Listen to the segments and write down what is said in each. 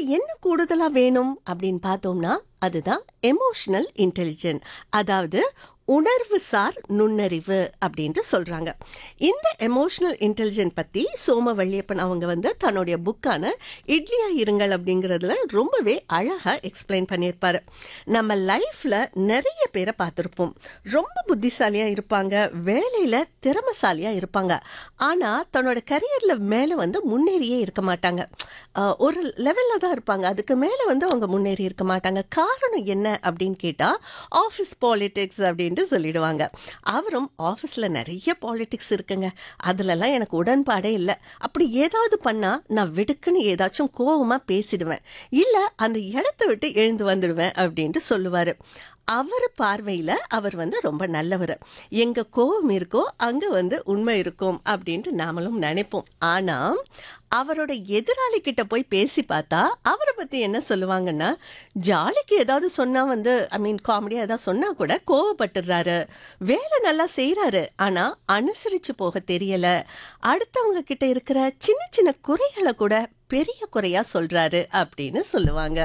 என்ன கூடுதலா வேணும் அப்படின்னு பார்த்தோம்னா அதுதான் எமோஷனல் இன்டெலிஜென்ட் அதாவது உணர்வு சார் நுண்ணறிவு அப்படின்ட்டு சொல்றாங்க இந்த எமோஷனல் இன்டெலிஜென்ட் பத்தி சோம வள்ளியப்பன் அவங்க வந்து தன்னுடைய புக்கான இட்லியா இருங்கள் அப்படிங்கிறதுல ரொம்பவே அழகா எக்ஸ்பிளைன் பண்ணியிருப்பாரு நம்ம லைஃப்ல நிறைய பேரை பார்த்துருப்போம் ரொம்ப புத்திசாலியா இருப்பாங்க வேலையில திறமசாலியா இருப்பாங்க ஆனா தன்னோட கரியர்ல மேல வந்து முன்னேறியே இருக்க மாட்டாங்க அஹ், ஒரு லெவல்ல தான் இருப்பாங்க அதுக்கு மேல வந்து அவங்க முன்னேறி இருக்க மாட்டாங்க காரணம் என்ன அப்படின்னு கேட்டா ஆஃபீஸ் பாலிடிக்ஸ் அப்படின்ட்டு சொல்லிடுவாங்க அவரும் ஆஃபீஸ்ல நிறைய பாலிடிக்ஸ் இருக்குங்க அதுலலாம் எனக்கு உடன்பாடே இல்லை அப்படி ஏதாவது பண்ணா நான் விடுக்குன்னு ஏதாச்சும் கோவமா பேசிடுவேன் இல்ல அந்த இடத்த விட்டு எழுந்து வந்துடுவேன் அப்படின்ட்டு சொல்லுவாரு அவர் பார்வையில அவர் வந்து ரொம்ப நல்லவர் எங்க கோவம் இருக்கோ அங்க வந்து உண்மை இருக்கும் அப்படின்ட்டு நாமளும் நினைப்போம் ஆனா அவரோட எதிராளி கிட்ட போய் பேசி பார்த்தா அவரை பத்தி என்ன சொல்லுவாங்கன்னா ஜாலிக்கு ஏதாவது சொன்னா வந்து ஐ மீன் காமெடியா ஏதாவது சொன்னா கூட கோவப்பட்டுடுறாரு வேலை நல்லா செய்றாரு ஆனா அனுசரிச்சு போக தெரியல அடுத்தவங்க கிட்ட இருக்கிற சின்ன சின்ன குறைகளை கூட பெரிய குறையா சொல்றாரு அப்படின்னு சொல்லுவாங்க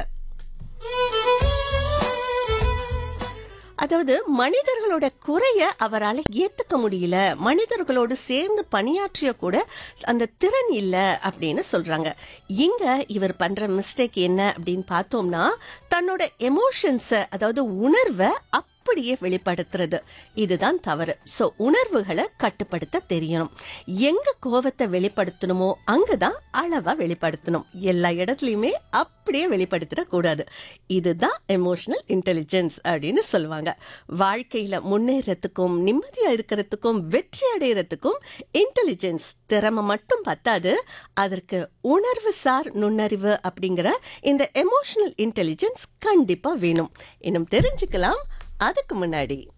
அதாவது மனிதர்களோட குறைய அவரால் ஏத்துக்க முடியல மனிதர்களோடு சேர்ந்து பணியாற்றிய கூட அந்த திறன் இல்ல அப்படின்னு சொல்றாங்க இங்க இவர் பண்ற மிஸ்டேக் என்ன அப்படின்னு பார்த்தோம்னா தன்னோட எமோஷன்ஸை அதாவது உணர்வை அப்படியே வெளிப்படுத்துறது இதுதான் தவறு ஸோ உணர்வுகளை கட்டுப்படுத்த தெரியணும் எங்க கோவத்தை வெளிப்படுத்தணுமோ அங்கதான் அளவா வெளிப்படுத்தணும் எல்லா இடத்துலையுமே அப்படியே வெளிப்படுத்திடக்கூடாது இதுதான் எமோஷனல் இன்டெலிஜென்ஸ் அப்படின்னு சொல்லுவாங்க வாழ்க்கையில முன்னேறத்துக்கும் நிம்மதியா இருக்கிறதுக்கும் வெற்றி அடைகிறதுக்கும் இன்டெலிஜென்ஸ் திறமை மட்டும் பத்தாது அதற்கு உணர்வு சார் நுண்ணறிவு அப்படிங்கிற இந்த எமோஷனல் இன்டெலிஜென்ஸ் கண்டிப்பா வேணும் இன்னும் தெரிஞ்சுக்கலாம் அதுக்கு முன்னாடி